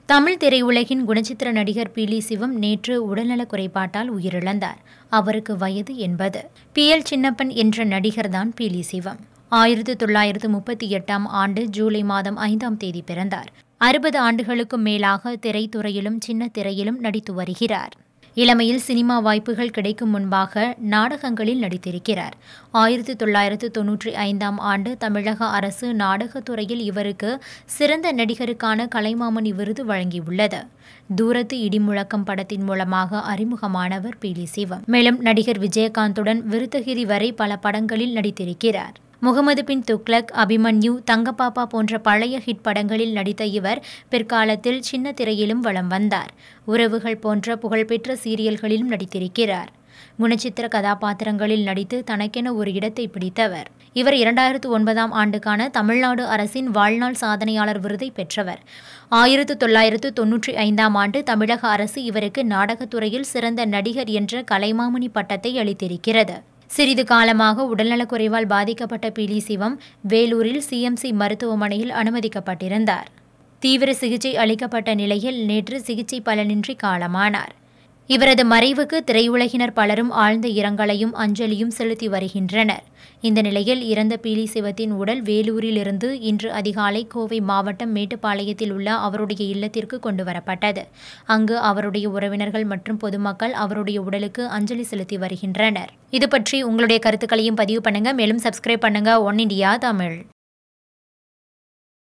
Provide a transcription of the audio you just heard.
தமிழ் திரையுலகின் குணச்சித்திர நடிகர் பீலி சிவம் நேற்று உடல்நலக் குறைபாட்டால் உயிரிழந்தார் அவருக்கு வயது எண்பது பி எல் சின்னப்பன் என்ற நடிகர்தான் பீலி சிவம் ஆயிரத்து தொள்ளாயிரத்து முப்பத்தி எட்டாம் ஆண்டு ஜூலை மாதம் ஐந்தாம் தேதி பிறந்தார் அறுபது ஆண்டுகளுக்கும் மேலாக திரைத்துறையிலும் சின்ன திரையிலும் நடித்து வருகிறார் இளமையில் சினிமா வாய்ப்புகள் கிடைக்கும் முன்பாக நாடகங்களில் நடித்திருக்கிறார் ஆயிரத்தி தொள்ளாயிரத்து தொன்னூற்றி ஐந்தாம் ஆண்டு தமிழக அரசு நாடகத்துறையில் இவருக்கு சிறந்த நடிகருக்கான கலைமாமணி விருது வழங்கியுள்ளது தூரத்து இடிமுழக்கம் படத்தின் மூலமாக அறிமுகமானவர் பீலி சிவம் மேலும் நடிகர் விஜயகாந்துடன் விருத்தகிரி வரை பல படங்களில் நடித்திருக்கிறார் முகமது பின் துக்ளக் அபிமன்யு தங்கப்பாப்பா போன்ற பழைய ஹிட் படங்களில் நடித்த இவர் பிற்காலத்தில் சின்ன திரையிலும் வலம் வந்தார் உறவுகள் போன்ற புகழ்பெற்ற சீரியல்களிலும் நடித்திருக்கிறார் குணச்சித்திர கதாபாத்திரங்களில் நடித்து தனக்கென ஒரு இடத்தை பிடித்தவர் இவர் இரண்டாயிரத்து ஒன்பதாம் ஆண்டுக்கான தமிழ்நாடு அரசின் வாழ்நாள் சாதனையாளர் விருதை பெற்றவர் ஆயிரத்து தொள்ளாயிரத்து தொன்னூற்றி ஐந்தாம் ஆண்டு தமிழக அரசு இவருக்கு நாடகத்துறையில் சிறந்த நடிகர் என்ற கலைமாமணி பட்டத்தை அளித்திருக்கிறது சிறிது காலமாக உடல்நலக்குறைவால் பாதிக்கப்பட்ட பீலி சிவம் வேலூரில் சிஎம்சி மருத்துவமனையில் அனுமதிக்கப்பட்டிருந்தார் தீவிர சிகிச்சை அளிக்கப்பட்ட நிலையில் நேற்று சிகிச்சை பலனின்றி காலமானார் இவரது மறைவுக்கு திரையுலகினர் பலரும் ஆழ்ந்த இரங்கலையும் அஞ்சலியும் செலுத்தி வருகின்றனர் இந்த நிலையில் இறந்த பீலி சிவத்தின் உடல் வேலூரிலிருந்து இன்று அதிகாலை கோவை மாவட்டம் மேட்டுப்பாளையத்தில் உள்ள அவருடைய இல்லத்திற்கு கொண்டு வரப்பட்டது அங்கு அவருடைய உறவினர்கள் மற்றும் பொதுமக்கள் அவருடைய உடலுக்கு அஞ்சலி செலுத்தி வருகின்றனர் இது பற்றி உங்களுடைய கருத்துக்களையும் பதிவு பண்ணுங்க மேலும் சப்ஸ்கிரைப் பண்ணுங்க ஒன் இண்டியா தமிழ்